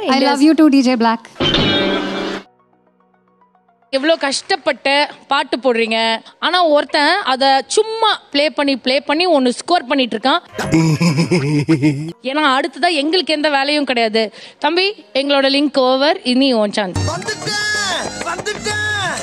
I love you too, DJ Black. எவ்வளோ கஷ்டப்பட்டு பாட்டு போடுறீங்க ஆனா ஒருத்தன் அதை சும்மா ப்ளே பண்ணி ப்ளே பண்ணி ஒன்று ஸ்கோர் பண்ணிட்டு இருக்கான் ஏன்னா அடுத்ததா எங்களுக்கு எந்த வேலையும் கிடையாது தம்பி எங்களோட லிங்க் ஓவர் இனி ஓன் சான்ஸ் வந்துட்டேன் வந்துட்டேன்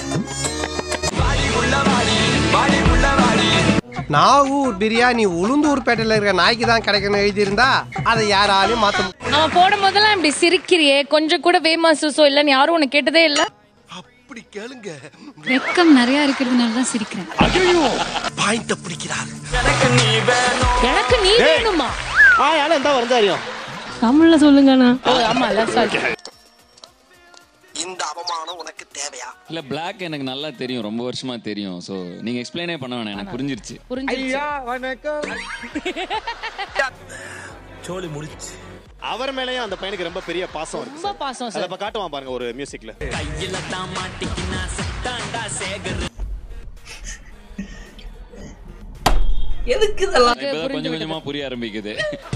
நாகூர் பிரியாணி உளுந்தூர்பேட்டையில் இருக்கிற நாய்க்கு தான் கிடைக்கணும் எழுதியிருந்தா அதை யாராலையும் மாற்ற முடியாது அவன் போடும் போதெல்லாம் இப்படி சிரிக்கிறியே கொஞ்சம் கூட வேமாசூசோ இல்லைன்னு யாரும் உனக்கு கேட்டதே இல்லை அப்படி கேளுங்க வெக்கம் நிறைய இருக்கிறதுனால தான் சிரிக்கிறேன் பாயிண்ட பிடிக்கிறார் எனக்கு நீ வேணுமா ஆ யாரும் எந்த வந்தாரியும் தமிழ்ல சொல்லுங்கண்ணா ஆமால சாரி இந்த அவமானம் உனக்கு தேவையா இல்ல பிளாக் எனக்கு நல்லா தெரியும் ரொம்ப வருஷமா தெரியும் சோ நீங்க எக்ஸ்பிளைனே பண்ண வேணாம் எனக்கு புரிஞ்சிருச்சு புரிஞ்சிருச்சு சோலி முடிச்சு அவர் மேலயும் அந்த பையனுக்கு ரொம்ப பெரிய பாசம் இருக்கு ரொம்ப பாசம் அதை சார் இப்ப காட்டுவான் பாருங்க ஒரு மியூசிக்ல இப்பதான் கொஞ்சம் கொஞ்சமா புரிய ஆரம்பிக்குது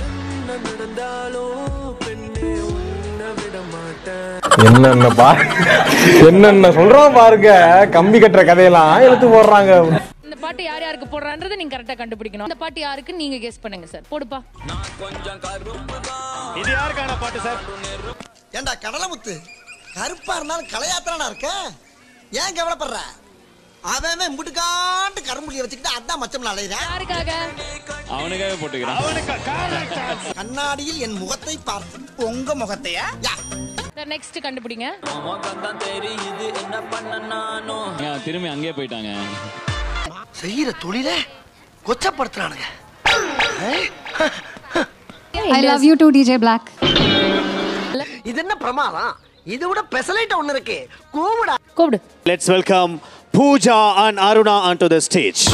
என்னென்ன பா என்னென்ன சொல்றோம் பாருங்க கம்பி கட்டுற கதையெல்லாம் எடுத்து போடுறாங்க இந்த பாட்டு யார் யாருக்கு போடுறான்றது நீங்க கரெக்டா கண்டுபிடிக்கணும் இந்த பாட்டு யாருக்கு நீங்க கெஸ் பண்ணுங்க சார் போடுப்பா இது யாருக்கான பாட்டு சார் ஏண்டா கடலமுத்து கருப்பா இருந்தாலும் கலையாத்திரனா இருக்க ஏன் கவலைப்படுற அவன் முட்டுக்காண்டு கரும்புலிய வச்சுக்கிட்டு அதான் மச்சம் அலையிறேன் யாருக்காக அவனுக்காக போட்டுக்கிறான் கண்ணாடியில் என் முகத்தை பார்த்து உங்க முகத்தையா யா சார் நெக்ஸ்ட் கண்டுபிடிங்க ஏன் திரும்பி அங்கேயே போயிட்டாங்க செய்யற தொழில கொச்சப்படுத்துறானுங்க I love you too, DJ Black. இது என்ன பிரமாதம் இது விட பெசலைட் ஒண்ணு இருக்கு கூவிடா கூப்பிடு let's welcome Pooja and Aruna on to the stage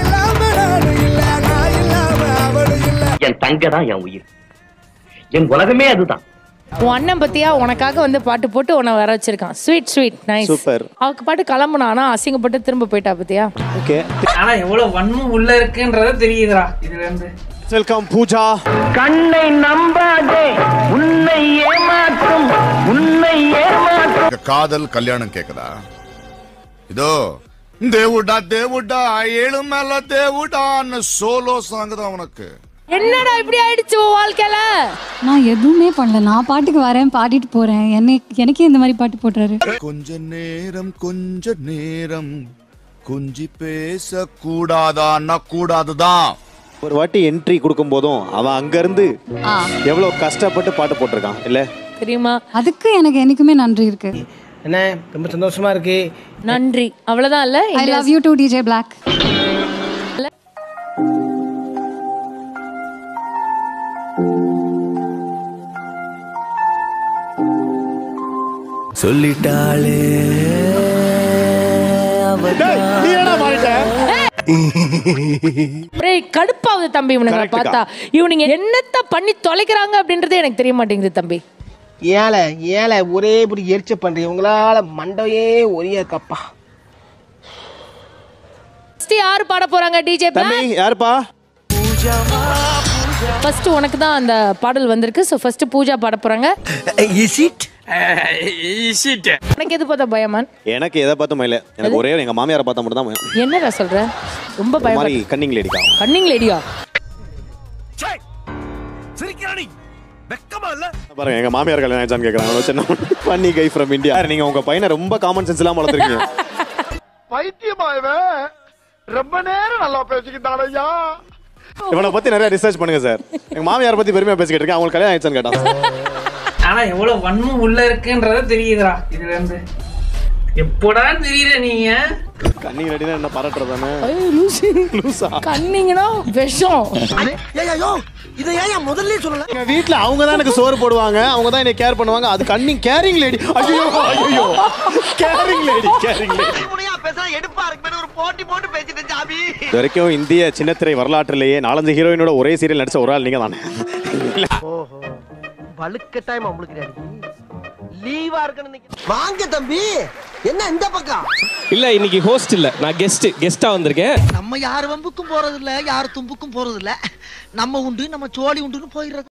என் தங்க தான் என் உயிர் என் உலகமே அதுதான் உன் அண்ணன் பத்தியா உனக்காக வந்து பாட்டு போட்டு உன்னை வர வச்சிருக்கான் ஸ்வீட் ஸ்வீட் நைஸ் Super. அவக்கு பாட்டு கிளம்புனா ஆனா அசிங்கப்பட்டு திரும்ப போயிட்டா பத்தியா ஓகே ஆனா எவ்வளவு வன்மம் உள்ள இருக்குன்றத தெரியுதுடா இதுல இருந்து வெல்கம் பூஜா கண்ணை நம்பாதே உன்னை ஏமாற்றும் உன்னை ஏமாற்றும் காதல் கல்யாணம் கேக்குதா இதோ தேவுடா தேவுடா ஏழு மேல தேவுடான்னு சோலோ சாங் தான் உனக்கு என்னடா இப்படி ஆயிடுச்சு உன் வாழ்க்கையில நான் எதுவுமே பண்ணல நான் பாட்டுக்கு வரேன் பாடிட்டு போறேன் என்னை எனக்கே இந்த மாதிரி பாட்டு போடுறாரு கொஞ்ச நேரம் கொஞ்ச நேரம் குஞ்சி பேச கூடாதான்னா கூடாதுதான் ஒரு வாட்டி என்ட்ரி கொடுக்கும் போதும் அவன் அங்க இருந்து எவ்வளவு கஷ்டப்பட்டு பாட்டு போட்டிருக்கான் இல்ல தெரியுமா அதுக்கு எனக்கு என்னைக்குமே நன்றி இருக்கு என்ன ரொம்ப சந்தோஷமா இருக்கு நன்றி அவ்வளவுதான் இல்ல I love you too, DJ Black. சொல்லிட்டாளே நீ என்ன மாறிட்ட டேய், கடுப்பாகுது தம்பி இவனுங்க Correct பார்த்தா இவனுங்க என்னத்த பண்ணி தொலைக்கிறாங்க அப்படின்றதே எனக்கு தெரிய மாட்டேங்குது தம்பி ஏழை ஏழை ஒரே இப்படி எரிச்ச பண்றீங்க உங்களால மண்டையே ஒரே கப்பா ஃபர்ஸ்ட் யாரு பாட போறாங்க டிஜே தம்பி யாருப்பா ஃபர்ஸ்ட் உனக்கு தான் அந்த பாடல் வந்திருக்கு ஸோ ஃபர்ஸ்ட் பூஜா பாட போறாங்க இஸ் இட் உனக்கு எது பார்த்தா பயமான் எனக்கு எதை பார்த்தும் இல்ல எனக்கு ஒரே ஒரு எங்க மாமியாரை பார்த்தா மட்டும் தான் பயம். என்னடா சொல்ற ரொம்ப ஒரு மாதிரி பயமா கன்னிங் லேடிக்கா கன்னிங் லேடியா சிரிக்கிறானி வெக்கமா இல்ல பாருங்க எங்க மாமியார் கல்யாணம் ஆயிடுச்சான்னு கேக்குறாங்க சின்ன பண்ணி கை ஃப்ரம் இந்தியா நீங்க உங்க பையனை ரொம்ப காமன் சென்ஸ் இல்லாம வளர்த்துருக்கீங்க பைத்தியமா இவன் ரொம்ப நேரம் நல்லா பேசிக்கிட்டானையா இவனை பத்தி நிறைய ரிசர்ச் பண்ணுங்க சார் எங்க மாமியார் பத்தி பெருமையா பேசிக்கிட்டு இருக்கேன் அவங்களுக்கு கல்யாணம் ஆயிடுச்சான்னு கேட்டான் ஆனா எவ்வளவு வன்மம் உள்ள இருக்குன்றத தெரியுதுடா இதுல இருந்து எப்படா தெரியல நீங்க கன்னிங் லேடினா என்ன பரட்டுறதானே லூசா கன்னிங்கன்னா விஷம் ஏய்யோ இதை ஏன் முதல்ல சொல்லல எங்க வீட்ல அவங்க தான் எனக்கு சோறு போடுவாங்க அவங்க தான் என்னை கேர் பண்ணுவாங்க அது கன்னிங் கேரிங் லேடி ஐயோ ஐயோ கேரிங் லேடி கேரிங் லேடி முனையா பேச எடுப்பா இருக்கு ஒரு போட்டி போட்டு பேசிட்டு ஜாபி இது வரைக்கும் இந்திய சின்னத்திரை வரலாற்றிலேயே நாலஞ்சு ஹீரோயினோட ஒரே சீரியல் நடிச்ச ஒரு ஆள் நீங்க தானே ஓஹோ வழுக்க டைம் உங்களுக்கு லீவா இருக்குன்னு வாங்க தம்பி என்ன இந்த பக்கம் இல்ல இன்னைக்கு ஹோஸ்ட் இல்ல நான் கெஸ்ட் கெஸ்டா வந்திருக்கேன் நம்ம யார் வம்புக்கும் போறது இல்ல யார் தும்புக்கும் போறது இல்ல நம்ம உண்டு நம்ம சோழி உண்டுன்னு போயிடுறது